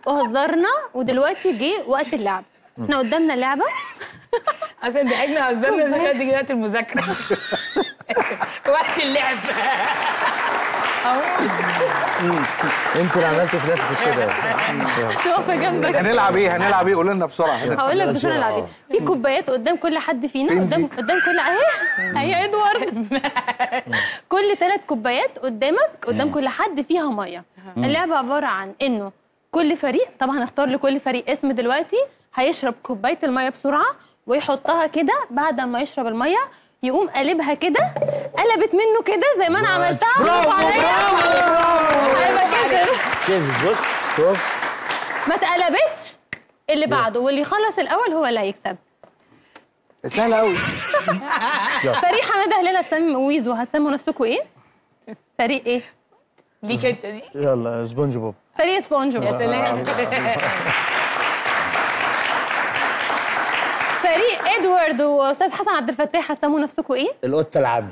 وهزرنا ودلوقتي جه وقت اللعب احنا قدامنا لعبه اصلا دي احنا هزرنا دلوقتي جه وقت المذاكره وقت اللعب انت اللي عملت في نفسك كده مش واقفه جنبك هنلعب ايه هنلعب ايه قول لنا بسرعه هقول لك بسرعه العب في كوبايات قدام كل حد فينا قدام قدام كل اهي اهي يا ادوارد كل ثلاث كوبايات قدامك قدام كل حد فيها ميه اللعبه عباره عن انه كل فريق طبعا هنختار لكل فريق اسم دلوقتي هيشرب كوبايه الميه بسرعه ويحطها كده بعد ما يشرب الميه يقوم قلبها كده قلبت منه كده زي ما انا عملتها برافو عليا هيبقى كده كيس بص شوف ما اتقلبتش اللي بعده واللي يخلص الاول هو اللي هيكسب سهل قوي فريق حماده هلال هتسمي ويزو هتسموا نفسكم ايه؟ فريق ايه؟ ليك انت دي يلا سبونج بوب فريق سبونج يا بوب سلام فريق ادوارد واستاذ حسن عبد الفتاح هتسموا نفسكم ايه؟ القطه العاميه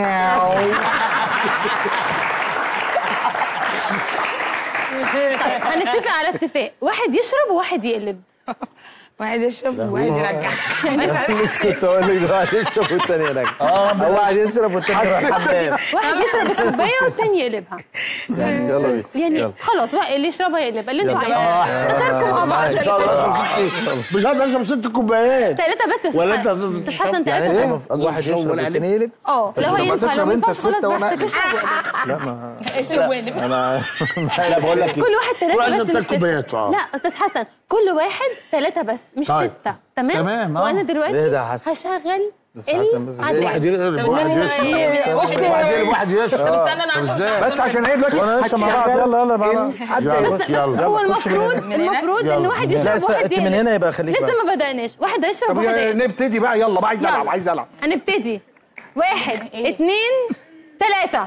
طيب هنتفق على اتفاق واحد يشرب وواحد يقلب واحد يشرب وواحد يرجع بس كنت اقول لك واحد يشرب والتاني يرجع اه واحد يشرب والتاني يروح الحمام واحد يشرب الكوبايه والتاني يقلبها يلا بينا يعني خلاص بقى اللي يشربها يقلب اللي انتوا عايزينه تشاركوا مع بعض ان شاء الله اشرب ست مش هقدر اشرب ست كوبايات ثلاثة بس يا أستاذ ولا حسن. انت أستاذ حسن يعني ثلاثة ايه بس واحد يشرب والتاني يقلب اه لو هينفع لو ما ينفعش خلاص وأنا براحتك اشرب وقلب لا ما اشرب وقلب انا لا بقول لك كل واحد ثلاثة واحد بس بتاع مش ستة. كوبايات، اه. لا استاذ حسن كل واحد ثلاثة بس مش طيب. ستة تمام تمام، اه. وانا دلوقتي ايه ده يا حسن؟ هشغل بس حسن بس ازاي واحد العداد. يقلب واحد يشرب واحد يقلب واحد طب يشرب استنى انا عشان بس عشان ايه دلوقتي وانا لسه مع بعض يلا يلا مع بعض يلا بس يلا هو يلا خش من المفروض هنا. المفروض ان يلا. واحد لا، يشرب است- وواحد انت من يقلب. هنا يبقى خليك لسه بقى. ما بدأناش واحد هيشرب طب وواحد يقلب نبتدي بقى يلا بقى عايز العب يلا. عايز العب هنبتدي واحد اتنين تلاتة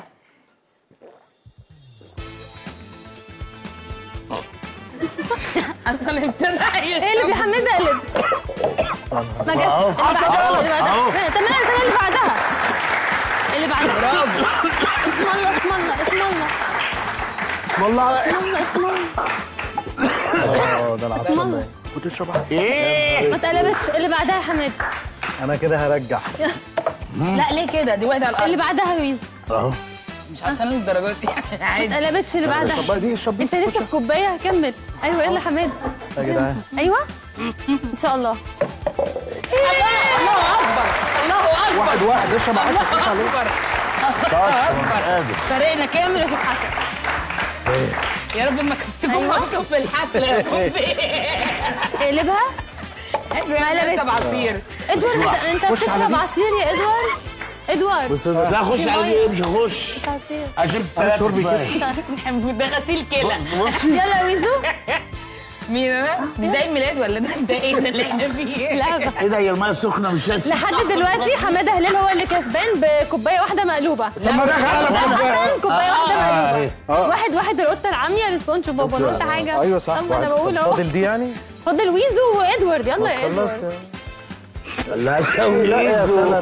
اصلا ابتدى اقلب يا حماده اقلب ما جاتش اللي بعدها اللي بعدها تمام تمام اللي بعدها اللي بعدها اسم الله اسم الله اسم الله بسم الله اسم الله اسم الله اه ده انا اسم الله عطشان كنت تشرب ما اتقلبتش اللي بعدها يا حماد انا كده هرجع لا ليه كده دي واحده على اللي الارض بعدها ويز اهو مش عشان الدرجات دي يعني ما عادي اتقلبتش اللي بعدها طب دي اشرب انت لسه في كوبايه هكمل ايوه يلا حماد يا جدعان ايوه ان شاء الله الله اكبر الله اكبر واحد واحد اشرب عايز الله اكبر الله اكبر فريقنا كامل يا شيخ حسن يا رب ما تكتبوا أيوة. مكتوب في الحفله يا رب اقلبها لسه بعصير ادوارد انت انت بتشرب عصير يا ادوارد ادوارد بص لا اخش على دي ايه مش هخش عصير عشان ثلاثة شربي كفاية. ده غسيل كلى يلا يا ويزو مين انا؟ مش ده عيد ميلاد ولا ده ده ايه ده اللي احنا فيه؟ لعبة ايه ده هي الميه سخنه مش شايف لحد دلوقتي حماده هلال هو اللي كسبان بكوبايه واحده مقلوبه طب ما ده غلب عشان كوبايه واحده آه، مقلوبه آه. واحد واحد القطه العاميه لسبونج بوب انا قلت حاجه أيوة صح، طب ما انا واحد. بقول اهو فاضل دي يعني فاضل ويزو وادوارد يلا يا خلاص ادوارد لا سوي لا يا سنة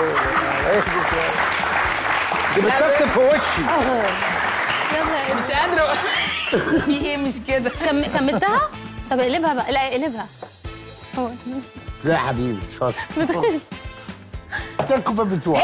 دي بتكتب في وشي يلا يا مش قادره في ايه مش كده؟ كم... كملتها طب اقلبها بقى لا اقلبها هو لا يا حبيبي شاش الكوبايه بتوع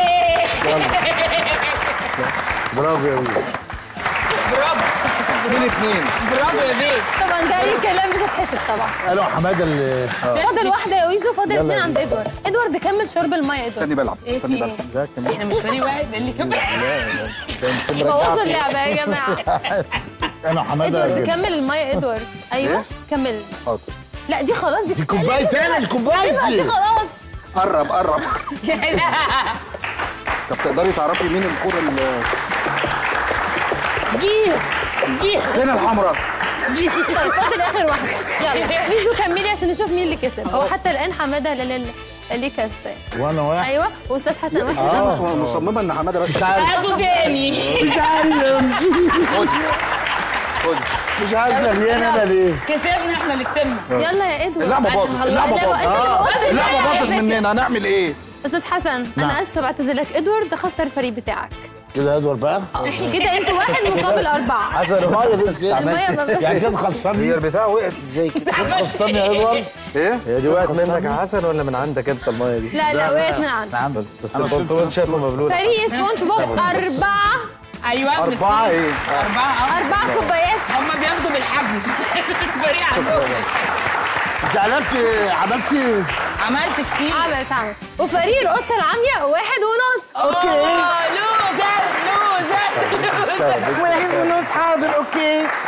برافو يا ولد برافو مين اتنين برافو يا بيه طبعا ده اي كلام بتتحسب طبعا قالوا حماده اللي فاضل واحده يا ويزو فاضل يلا اتنين يا عند ادوارد ادوارد كمل شرب الميه يا ادوارد استني بلعب ايه استني في بلعب ايه؟ ده كمان احنا مش فريق واحد اللي كمان بوظوا اللعبه يا جماعه انا حماده ادوارد جدا. كمل الميه يا ادوارد ايوه كمل حاضر لا دي خلاص دي دي كوبايه تاني دي كوبايتي دي خلاص قرب قرب طب تقدري تعرفي مين الكوره اللي دي دي فين الحمراء طيب فاضل اخر واحده يلا ويزو كملي عشان نشوف مين اللي كسب هو حتى الان حماده هلال اللي كسبان وانا واحد ايوه واستاذ حسن واحد بس هو مصممه ان حماده بس مش عارف هاتوا تاني مش عارف خد خد مش عارف مليان انا ليه كسبنا احنا اللي كسبنا يلا يا ادوارد اللعبه باظت اللعبه باظت باظت اللعبه باظت مننا هنعمل ايه استاذ حسن انا اسفه بعتذر لك ادوارد خسر الفريق بتاعك كده يا ادوار بقى كده انتوا واحد مقابل اربعه حسن الميه دي انت الميه عملت ما يعني كده هي تخسرني البتاع وقعت ازاي كده تخسرني يا ادوار ايه هي دي وقعت منك يا حسن ولا من عندك انت الميه دي لا لا وقعت من عندي نعم بس انت انت شايفه مبلوله فريق سبونج بوب اربعه ايوه اربعه ميرسي. ايه اربعه اربع كوبايات هم بياخدوا بالحجم الفريق عندهم انت عملت عملت عملت كتير عملت عملت وفريق القطه العاميه واحد ونص اوكي لوزر لوزر لوزر واحد ونص حاضر اوكي